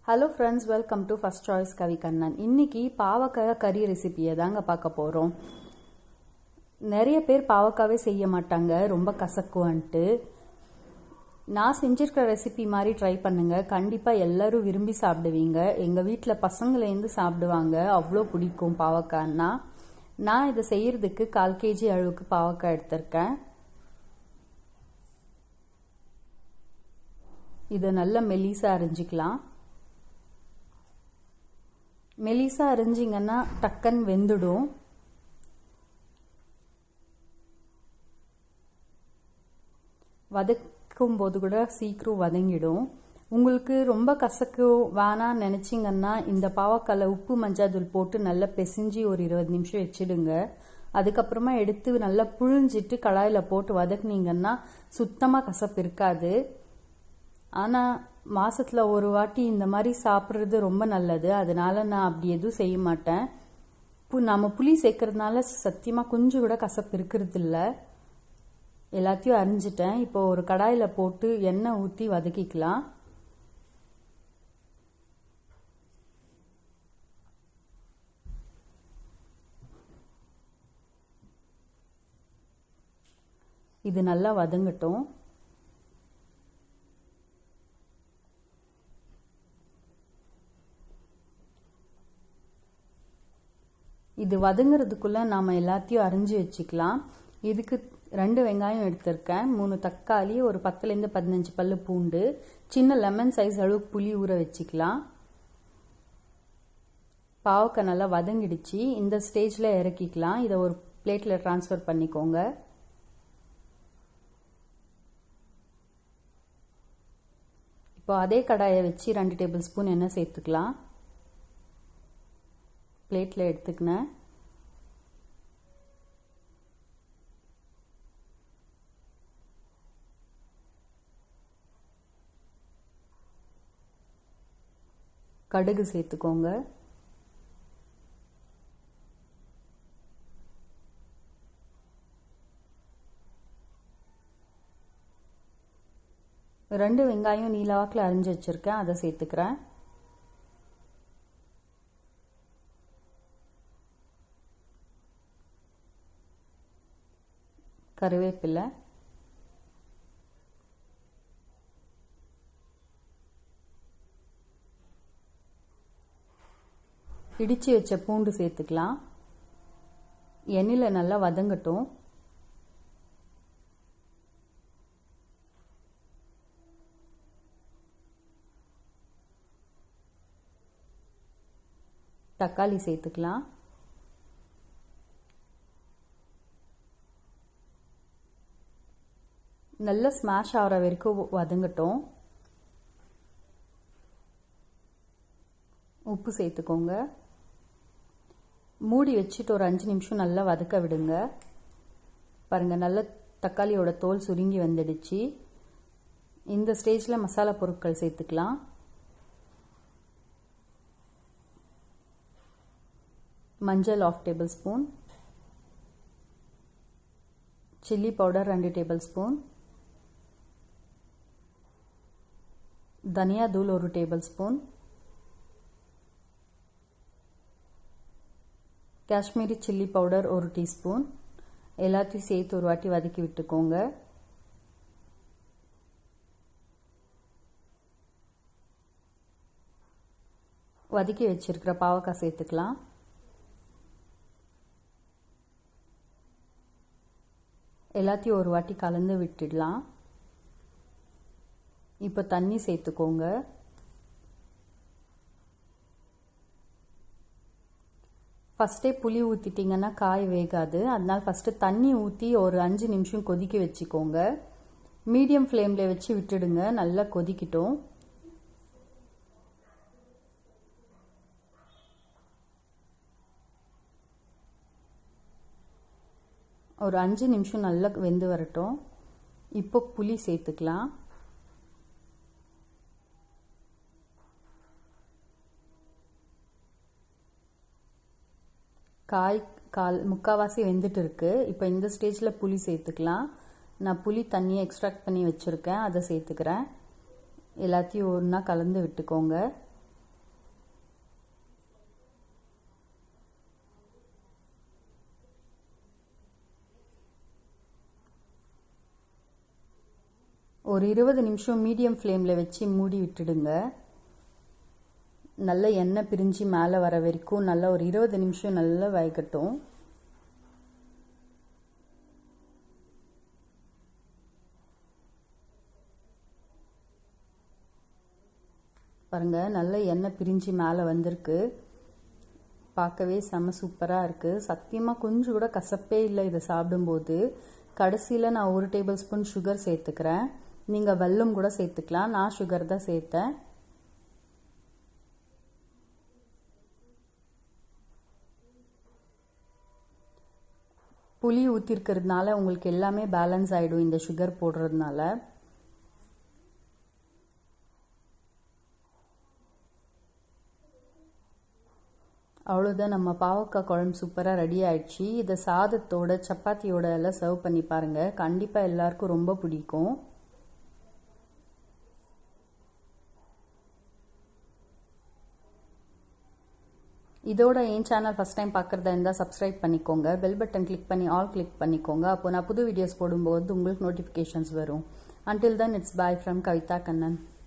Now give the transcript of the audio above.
hello friends welcome to first choice Kavi Kannan இன்னைக்கு பாவக்காய் கறி ரெசிபியை தாங்க பார்க்க போகிறோம் நிறைய பேர் பாவக்காவே செய்ய மாட்டாங்க ரொம்ப கசக்குவன்ட்டு நான் செஞ்சிருக்கிற ரெசிபி மாதிரி ட்ரை பண்ணுங்க கண்டிப்பாக எல்லாரும் விரும்பி சாப்பிடுவீங்க எங்கள் வீட்டில் பசங்களேருந்து சாப்பிடுவாங்க அவ்வளோ பிடிக்கும் பாவக்காய்னா நான் இதை செய்யறதுக்கு கால் கேஜி அளவுக்கு பாவக்காய் எடுத்திருக்கேன் இதை நல்லா மெலிசா அரிஞ்சிக்கலாம் மெலிசா அரிஞ்சிங்கன்னா டக்கன் வெந்துடும் வதக்கும் போது கூட சீக்கிரம் வதங்கிடும் உங்களுக்கு ரொம்ப கசக்கு வேணான்னு நினச்சிங்கன்னா இந்த பாவக்காயில் உப்பு மஞ்சாத்தூள் போட்டு நல்லா பிசைஞ்சு ஒரு இருபது நிமிஷம் வச்சிடுங்க அதுக்கப்புறமா எடுத்து நல்லா புழிஞ்சிட்டு கடாயில் போட்டு வதக்குனீங்கன்னா சுத்தமாக கசப்பு இருக்காது ஆனால் மாசத்துல ஒரு வாட்டி இந்த மாதிரி சாப்பிட்றது ரொம்ப நல்லது அதனால நான் அப்படி எதுவும் செய்ய மாட்டேன் நம்ம புளி சேர்க்கறதுனால சத்தியமாக கொஞ்சம் கூட கசப்பு இருக்கிறது இல்லை எல்லாத்தையும் அரிஞ்சிட்டேன் இப்போ ஒரு கடாயில் போட்டு எண்ணெய் ஊற்றி வதக்கிக்கலாம் இது நல்லா வதங்கட்டும் இது வதங்குறதுக்குள்ள நாம எல்லாத்தையும் அரிஞ்சு வச்சுக்கலாம் இதுக்கு ரெண்டு வெங்காயம் எடுத்திருக்கேன் மூணு தக்காளி ஒரு பத்துலேருந்து பதினஞ்சு பல்லு பூண்டு சின்ன லெமன் சைஸ் அளவுக்கு புளி ஊற வச்சுக்கலாம் பாவக்காய் நல்லா வதங்கிடுச்சு இந்த ஸ்டேஜில் இறக்கிக்கலாம் இதை ஒரு பிளேட்டில் ட்ரான்ஸ்ஃபர் பண்ணிக்கோங்க இப்போ அதே கடாயை வச்சு ரெண்டு டேபிள் ஸ்பூன் எண்ணெய் சேர்த்துக்கலாம் பிளேட்டில் எடுத்துக்கினேன் கடுகு சேர்த்துக்கோங்க ரெண்டு வெங்காயம் நீலவாக்கில் அரிஞ்சு வச்சுருக்கேன் அதை சேர்த்துக்கிறேன் கருவேப்பிலை இடித்து வச்ச பூண்டு சேர்த்துக்கலாம் எண்ணெயில் நல்லா வதங்கட்டும் தக்காளி சேர்த்துக்கலாம் நல்லா ஸ்மாஷ் ஆகிற வரைக்கும் வதங்கட்டும் உப்பு சேர்த்துக்கோங்க மூடி வச்சுட்டு ஒரு அஞ்சு நிமிஷம் நல்லா வதக்க விடுங்க பாருங்கள் நல்ல தக்காளியோட தோல் சுருங்கி வந்துடுச்சு இந்த ஸ்டேஜில் மசாலா பொருட்கள் சேர்த்துக்கலாம் மஞ்சள் half tablespoon chilli powder ரெண்டு டேபிள் ஸ்பூன் தனியா தூள் ஒரு tablespoon Kashmiri chilli powder ஒரு டீஸ்பூன் எல்லாத்தையும் சேர்த்து ஒரு வாட்டி வதக்கி விட்டுக்கோங்க வதக்கி வச்சிருக்கிற பாவக்காய் சேர்த்துக்கலாம் எல்லாத்தையும் ஒரு வாட்டி கலந்து விட்டுடலாம் இப்போ தண்ணி சேர்த்துக்கோங்க ஃபஸ்ட்டே புளி ஊற்றிட்டிங்கன்னா காய் வேகாது அதனால் ஃபஸ்ட்டு தண்ணி ஊற்றி ஒரு அஞ்சு நிமிஷம் கொதிக்க வச்சுக்கோங்க மீடியம் ஃப்ளேமில் வச்சு விட்டுடுங்க நல்லா கொதிக்கட்டும் ஒரு அஞ்சு நிமிஷம் நல்லா வெந்து வரட்டும் இப்போ புளி சேர்த்துக்கலாம் காய் கால் முக்கால்வாசி வெந்துட்டு இருக்கு இப்போ இந்த ஸ்டேஜில் புளி சேர்த்துக்கலாம் நான் புளி தண்ணியை எக்ஸ்ட்ராக்ட் பண்ணி வச்சுருக்கேன் அதை சேர்த்துக்கிறேன் எல்லாத்தையும் ஒன்றா கலந்து விட்டுக்கோங்க ஒரு இருபது நிமிஷம் மீடியம் ஃப்ளேமில் வச்சு மூடி விட்டுடுங்க நல்ல எண்ணெய் பிரிஞ்சு மேலே வர வரைக்கும் நல்லா ஒரு இருபது நிமிஷம் நல்லா வேகட்டும் பாருங்க நல்ல எண்ணெய் பிரிஞ்சு மேலே வந்திருக்கு பார்க்கவே செம்ம சூப்பராக இருக்குது சத்தியமாக கொஞ்சம் கூட கசப்பே இல்லை இதை சாப்பிடும்போது கடைசியில் நான் ஒரு டேபிள் ஸ்பூன் சுகர் சேர்த்துக்கிறேன் நீங்கள் வெல்லம் கூட சேர்த்துக்கலாம் நான் சுகர் தான் சேர்த்தேன் புளி ஊற்றிருக்கிறதுனால உங்களுக்கு எல்லாமே பேலன்ஸ் ஆகிடும் இந்த சுகர் போடுறதுனால அவ்வளோதான் நம்ம பாவக்காய் குழம்பு சூப்பராக ரெடி ஆயிடுச்சு இதை சாதத்தோட சப்பாத்தியோட எல்லாம் சர்வ் பண்ணி பாருங்கள் கண்டிப்பாக எல்லாருக்கும் ரொம்ப பிடிக்கும் இதோட என் சேனல் ஃபஸ்ட் டைம் பார்க்குறதா இருந்தால் சப்ஸ்கிரைப் பண்ணிக்கோங்க பெல் பட்டன் கிளிக் பண்ணி ஆல் கிளிக் பண்ணிக்கோங்க அப்போ நான் புது வீடியோஸ் போடும்போது உங்களுக்கு நோட்டிஃபிகேஷன்ஸ் வரும் until then it's bye from Kavitha Kannan